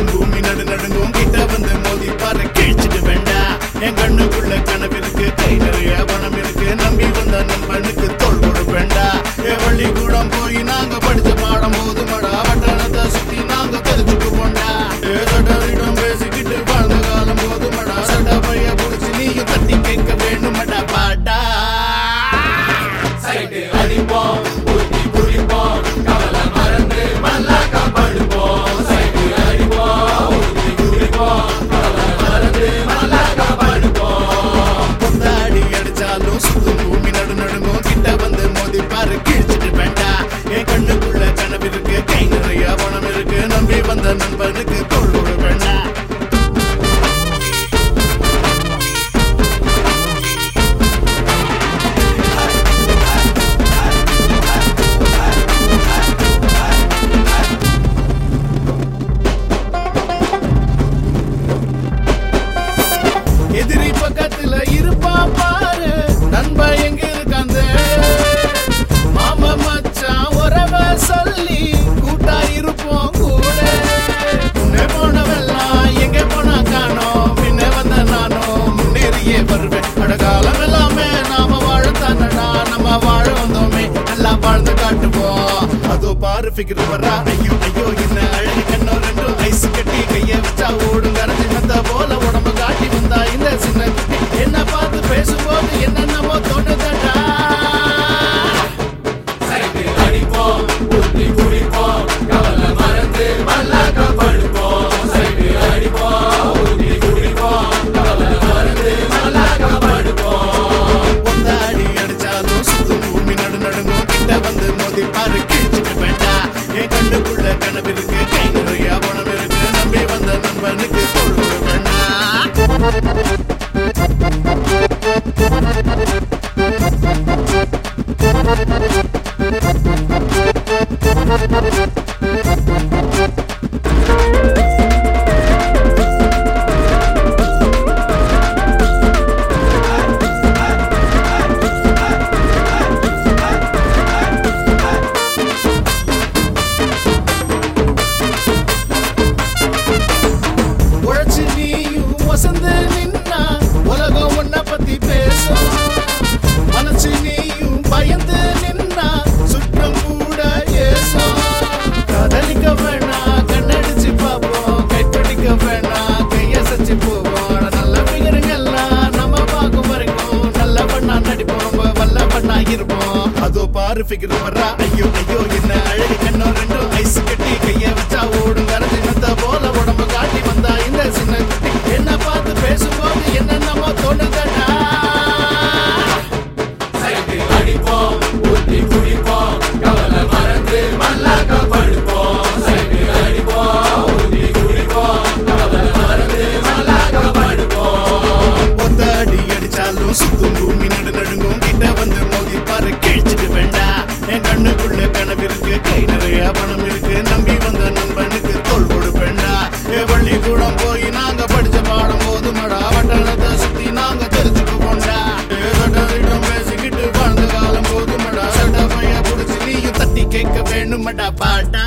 சுத்தும் பூமி நடு நடுங்கும் கிட்ட வந்து மோதி பாரு கிழிச்சிட்டு வேண்டா என் கண்ணுக்குள்ள கனவு இருக்கு கை நிறைய பணம் இருக்கு நம்பி வந்த நண்பனுக்கு தோல் கொடுப்பேண்டா என் பள்ளிக்கூடம் போய் நாங்க படிச்ச பாடம் போது மடா வட்டணத்தை சுத்தி நாங்க தெரிஞ்சுட்டு போண்டா ஏ சட்டரிடம் பேசிக்கிட்டு வாழ்ந்த காலம் போது மடா சட்ட பைய புடிச்சு நீயும் தட்டி கேட்க வேணுமடா பாட்டா சைட்டு அடிப்போம் ஊத்தி குடிப்போம் கவலை மறந்து மல்லாக்கா படுப்போம் சைட்டு அடிப்போம் ஊத்தி குடிப்போம் கவலை மறந்து மல்லாக்கா படுப்போம் கொண்டாடி அடிச்சாலும் சுத்தும் பூமி நடு நடுங்கும் கிட்ட வந்து மோதி பாரு கிழிச்சிட்டு வேண்டா என் கண்ணுக்குள்ள கனவு இருக்கு கை நிறைய பணம் இருக்கு நம்பி வந்த நண்பனுக்கு தோல் கொடு வேண்டா எதிரி பக்கத்துல இருப்பான் பாரு நண்பா எங்க இருக்காந்த மாமா மச்சான் உறவ சொல்லி கூட்டா இருப்போம் கூட முன்னே போனவெல்லாம் எங்க போனா காணோம் பின்ன வந்த நானும் முன்னேறியே வருவேன் அடகாலம் எல்லாமே நாம வாழத்தானடா நம்ம வாழ வந்தோமே நல்லா வாழ்ந்து காட்டுவோம் அதோ பாரு ஃபிகர் வரா ஐயோ ஐயோ என்ன அழகு கண்ணோ ரெண்டும் ஐஸ் கட்டி கைய வச்சா ஓடும் கரைஞ்சி வந்த போல உடம்பு காட்டி வந்தா இந்த சின்ன குட்டி என்ன பார்த்து பேசும்போது என்னென்னமோ தோணுதடா சைட்டு அடிப்போம் ஊத்தி குடிப்போம் கவலை மறந்து மல்லாக்கா படுப்போம் சைட்டு அடிப்போம் ஊத்தி குடிப்போம் கவலை மறந்து மல்லாக்கா படுப்போம் கொண்டாடி அடிச்சாலும் சுத்தும் பூமி நடு நடுங்கும் கிட்ட வந்து மோதி பாரு கிழிச்சிட்டு வேண்டா என் கண்ணுக்குள்ள கனவு இருக்கு கை நிறைய பணம் இருக்கு நம்பி வந்த நண்பனுக்கு தோல் கொடு வேண்டா உழைச்சு நீயும் வசந்து நின்னா உலகம் உன்னை பத்தி பேசும் மனசு நீயும் பயந்து நின்னா சுற்றம் கூட ஏசும் காதலிக்க வேணாம் கண்ணடிச்சு பார்ப்போம் கைப்பிடிக்க வேணாம் கையசைச்சு போவோம் ஆனா நல்ல பிகருங்கெல்லாம் நம்ம பார்க்கும் வரைக்கும் நல்ல பண்ணா நடிப்போம் ரொம்ப வல்ல பண்ணா இருப்போம் அதோ பாரு ஃபிகர் வரா ஐயோ ஐயோ என்ன அழகு கண்ணோ ரெண்டும் ஐஸ் கட்டி கைய வச்சா ஓடும் கரைஞ்சி நத்த போல உடம்பு காட்டி வந்தா இந்த சின்ன குட்டி என்ன பார்த்து பேசும்போது என்னென்னமோ தோணுதடா சைட்டு அடிப்போம் ஊத்தி குடிப்போம் கவலை மறந்து மல்லாக்கா படுப்போம் சைட்டு அடிப்போம் ஊத்தி குடிப்போம் கவலை மறந்து மல்லாக்கா படுப்போம் ஒத்தாடி அடிச்சாலும் சுத்தும் பூமி நடு நடுங்கும் கிட்ட வந்து மோதி பாரு கிழிச்சிட்டு வேண்டா என் கண்ணுக்குள்ள கனவு இருக்கு கை நிறைய பணம் இருக்கு நம்பி வந்த நண்பனுக்கு தோல் கொடுப்பேண்டா என் பள்ளிக்கூடம் போய் நாங்க படிச்ச பாடம் போது மடா வட்டணத்தை சுத்தி நாங்க தெரிஞ்சுட்டு போண்டா சட்டரிடம் பேசிக்கிட்டு வாழ்ந்த காலம் போது மடா சட்ட பைய புடிச்சு நீயும் தட்டி கேட்க வேணுமடா பாட்டா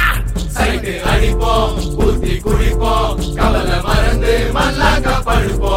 சைட்டு அடிப்போம் ஊத்தி குடிப்போம் கவலை மறந்து மல்லாக்கா படுப்போம்